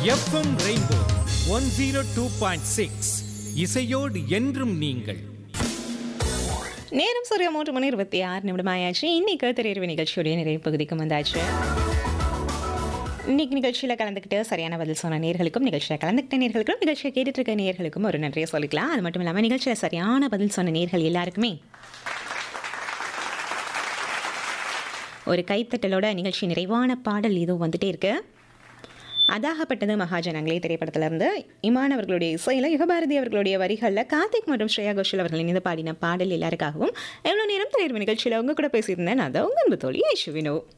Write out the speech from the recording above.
FM Rainbow one zero two point six இசையோடு என்றும் நீங்கள் நேரம் சூரிய மூன்று மணி இருபத்தி ஆறு நிமிடம் ஆயாச்சு இன்னைக்கு திரையறிவு நிகழ்ச்சியுடைய நிறைவு பகுதிக்கு வந்தாச்சு இன்னைக்கு நிகழ்ச்சியில் கலந்துக்கிட்டு சரியான பதில் சொன்ன நேர்களுக்கும் நிகழ்ச்சியில் கலந்துக்கிட்ட நேர்களுக்கும் நிகழ்ச்சியை கேட்டுட்டு இருக்க நேர்களுக்கும் ஒரு நன்றியை சொல்லிக்கலாம் அது மட்டும் இல்லாமல் நிகழ்ச்சியில் சரியான பதில் சொன்ன நேர்கள் எல்லாருக்குமே ஒரு கைத்தட்டலோட நிகழ்ச்சி நிறைவான பாடல் இதோ வந்துட்டே இருக்கு அதாகப்பட்டது மகாஜனங்களே திரைப்படத்திலிருந்து இமான் அவர்களுடைய இசையில் யுகபாரதி அவர்களுடைய வரிகளில் கார்த்திக் மற்றும் ஸ்ரேயா கோஷல் அவர்கள் இணைந்து பாடின பாடல் எல்லாருக்காகவும் எவ்வளோ நேரம் திரையரவு நிகழ்ச்சியில் அவங்க கூட பேசியிருந்தேன் நான் தான் உங்கள் அன்பு தோழி ஐஷுவினோ